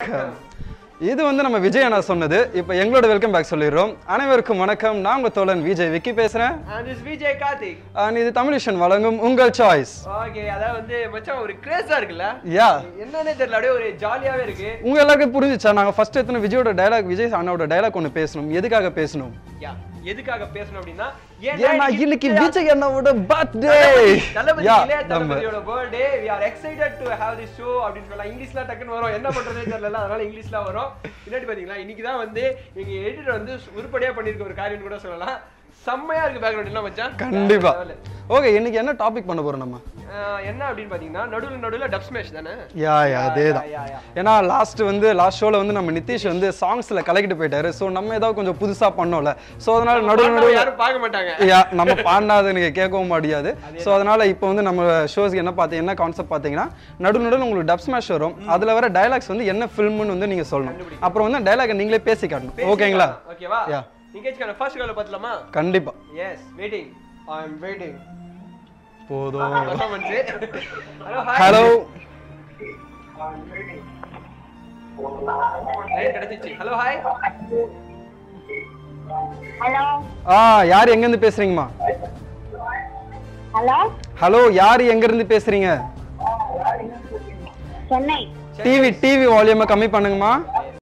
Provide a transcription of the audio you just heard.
வணக்கம் இது வந்து நம்ம விஜய் அண்ணா சொன்னது இப்போ எங்களோட வெல்கம் பேக் சொல்லிடுறோம் அனைவருக்கும் வணக்கம் நான் உங்க தோழன் விஜய் விக்கி பேசுறேன் and is Vijay Karthik and இது தமிழிஷன் வழங்கும் உங்கள் சாய்ஸ் ஓகே அதாவது வந்து மச்சான் ஒரு கிரேஸா இருக்குல்ல யா என்னன்னே தெரியல அப்படியே ஒரு ஜாலியாவே இருக்கு உங்க எல்லாருக்கும் புரிஞ்சுச்சா நாங்க ஃபர்ஸ்ட் எத்தனை விஜயோட டயலாக் விஜய் அண்ணாவோட டயலாக் ஒன்று பேசணும் எதுக்காக பேசணும் யா எதுக்காக பேசணும் அப்படின்னா ஏன்னா இன்னைக்கு விஜய் அண்ணாவோட பர்த்டே தளபதி யா இளைய நம்ம தளபதியோட birthday we are excited to have this show அப்படின்னு சொல்லலாம் இங்கிலீஷ்ல டக்குன்னு வரும் என்ன பண்றதே தெரியல அதனால இங்கிலீஷ்ல வரும் பின்னாடி பாத்தீங்களா இன்னைக்கு தான் வந்து எங்க எடிட்டர் வந்து உருப்படியா பண்ணிருக்க ஒரு காரியம் கூட சொல்லலாம் செம்மையா இருக்கு பேக்ரவுண்ட் என்ன மச்சான் கண்டிப்பா வேற level. ஓகே இன்னைக்கு என்ன டாபிக் பண்ண போறோம் நம்ம அஹ், என்ன அப்படின்னு பாத்தீங்கன்னா நடுவுல நடுவுல டப் ஸ்மேஷ் தானே யா யா அதேதான் யா, யா. ஏன்னா லாஸ்ட் வந்து லாஸ்ட் ஷோல வந்து நம்ம நிதிஷ் வந்து சாங்ஸ்ல கலக்கிட்டு போயிட்டாரு ஸோ நம்ம ஏதாவது கொஞ்சம் புதுசா பண்ணோம்ல ஸோ அதனால நடுவு பாண்டவ நடுவில் யாரும் பார்க்க மாட்டாங்க யா நம்ம பாண்டாது நீங்க கேட்கவும் முடியாது ஸோ அதனால இப்போ வந்து நம்ம ஷோஸ்க்கு என்ன பார்த்தீங்க என்ன கான்செப்ட் பார்த்தீங்கன்னா நடு நடுவில் உங்களுக்கு டப் ஸ்மாஷ் வரும் அதுல வர டைலாக்ஸ் வந்து என்ன ஃபில்ம்னு வந்து நீங்க சொல்லணும் அப்புறம் வந்து டைலாக் நீங்களே பேசி காட்டணும் ஓகேங்களா ஓகேவா Yeah. நிகழ்ச்சிக்கான ஃபர்ஸ்ட் கால பார்த்தலாமா கண்டிப்பா yes waiting I am waiting போதும் performance hello hi hello line கிடைச்சிச்சு ஹலோ ஹாய் ஹலோ ஆ யார் எங்க இருந்து பேசுறீங்கம்மா ஹலோ ஹலோ யார் எங்க இருந்து பேசுறீங்க சென்னை டிவி டிவி வால்யூமை கம்மி பண்ணுங்கம்மா